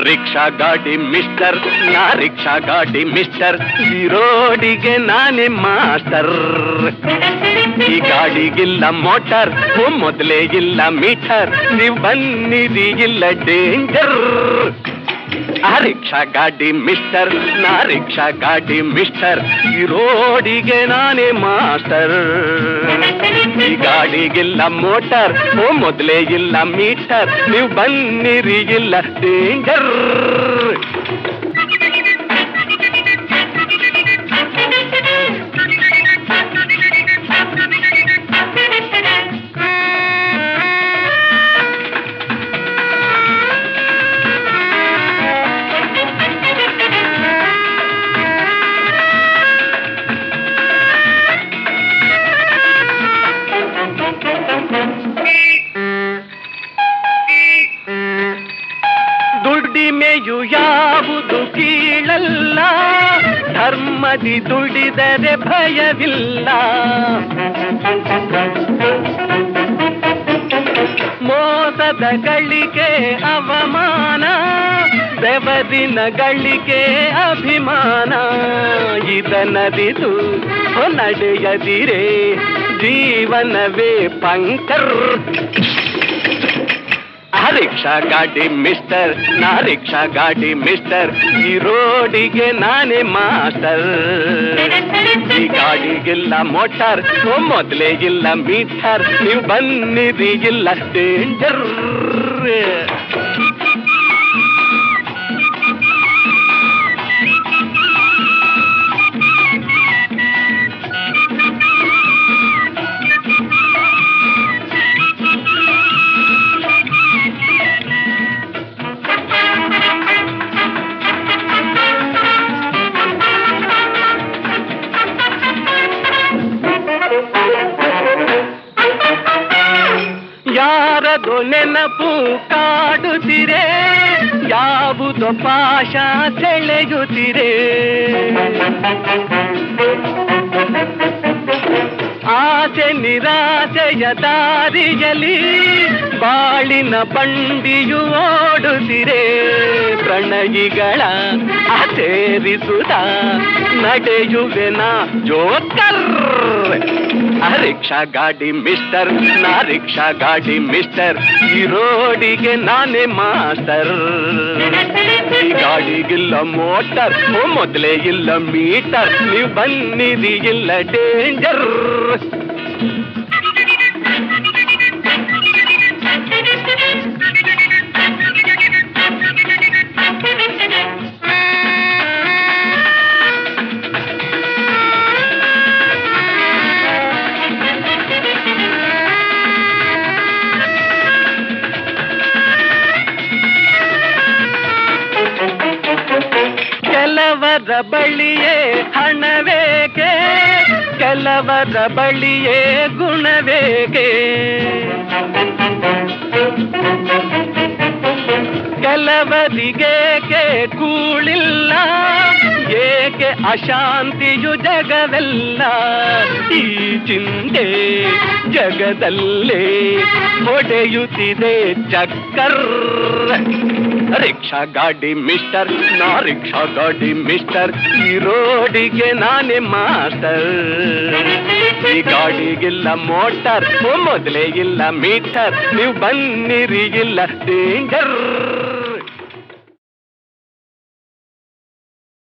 rickshaw ಗಾಡಿ mister ನಾ rickshaw ಗಾಡಿ ಮಿಸ್ಟರ್ ಈ ರೋಡಿಗೆ ನಾನೇ ಮಾಸ್ಟರ್ ಈ ಗಾಡಿಗಿಲ್ಲ ಮೋಟಾರ್ ಓ ಮೊದಲೇ ಇಲ್ಲ ಮೀಟರ್ ನೀವು ಬನ್ನಿರಿ ಇಲ್ಲ ಡೇಂಜರ್ ಆ ರಿಕ್ಷಾ ಗಾಡಿ ಮಿಸ್ಟರ್ ನಾ ರಿಕ್ಷಾ ಗಾಡಿ ಮಿಸ್ಟರ್ ಈ ರೋಡಿಗೆ ನಾನೇ ಮಾಸ್ಟರ್ ಈ ಗಾಡಿಗಿಲ್ಲ ಮೋಟಾರ್ ಓ ಮೊದಲೇ ಇಲ್ಲ ಮೀಟರ್ ನೀವು ಬನ್ನಿರಿ ಇಲ್ಲ ಡೇಂಜರ್ ದುಡಿಮೆಯು ಯಾವುದು ಕೀಳಲ್ಲ ಧರ್ಮದಿ ದುಡಿದರೆ ಭಯವಿಲ್ಲ ಮೋಸದ ಗಳಿಕೆ ಅವಮಾನ ಬೆವರಿನ ಗಳಿಕೆ ಅಭಿಮಾನ ಇದನದಿದು ನಡೆಯದಿರೆ ಜೀವನವೇ ಪಂಕರ್ ಆ ರಿಕ್ಷಾ ಗಾಡಿ ಮಿಸ್ಟರ್ ನಾ ರಿಕ್ಷಾ ಗಾಡಿ ಮಿಸ್ಟರ್ ಈ ರೋಡಿಗೆ ನಾನೇ ಮಾಸ್ಟರ್ ಈ ಗಾಡಿಗಿಲ್ಲ ಮೋಟಾರ್ ಓ ಮೊದಲೇ ಇಲ್ಲ ಮೀಟರ್ ನೀವು ಬನ್ನಿರಿ ಇಲ್ಲ ಡೇಂಜರ್ ಯಾರದು ನೆನಪು ಕಾಡುತ್ತಿರೆ ಯಾವುದೋ ಪಾಶ ಸೆಳೆಯುತ್ತಿರೆ ಆಸೆ ನಿರಾಸೆಯ ದಾರಿಯಲಿ ಬಾಳಿನ ಬಂಡಿಯು ಓಡುತ್ತಿರೆ ಪ್ರಣಯಿಗಳ ಸೇರಿಸುತ್ತ ನಡೆಯುವೆನ ಜೋಕರ್ ಆ ರಿಕ್ಷಾ ಗಾಡಿ ಮಿಸ್ಟರ್ ನಾ ರಿಕ್ಷಾ ಗಾಡಿ ಮಿಸ್ಟರ್ ಈ ರೋಡಿಗೆ ನಾನೇ ಮಾಸ್ಟರ್ ಈ ಗಾಡಿಗಿಲ್ಲ ಮೋಟರ್ ಓ ಮೊದಲೇ ಇಲ್ಲ ಮೀಟರ್ ನೀವು ಬನ್ನಿರಿ ಇಲ್ಲ ಡೇಂಜರ್ ಕೆಲವರ ಬಳಿಯೇ ಹಣವೇಕೆ ಕೆಲವರ ಬಳಿಯೇ ಗುಣವೇಕೆ ಕೆಲವರಿಗೇಕೆ ಕೂಳಿಲ್ಲ ಏಕೆ ಅಶಾಂತಿಯು ಜಗವೆಲ್ಲ ಈ ಚಿಂತೆ ಜಗದಲ್ಲೇ ಹೊಡೆಯುತ್ತಿದೆ ಚಕ್ಕರ್ ರಿಕ್ಷಾ ಗಾಡಿ ಮಿಸ್ಟರ್ ನಾ ರಿಕ್ಷಾ ಗಾಡಿ ಮಿಸ್ಟರ್ ಈ ರೋಡಿಗೆ ನಾನೇ ಮಾಸ್ಟರ್ ಈ ಗಾಡಿಗಿಲ್ಲ ಮೋಟಾರ್ ಓ ಮೊದಲೇ ಇಲ್ಲ ಮೀಟರ್ ನೀವು ಬನ್ನಿರಿ ಇಲ್ಲ ಡೇಂಜರ್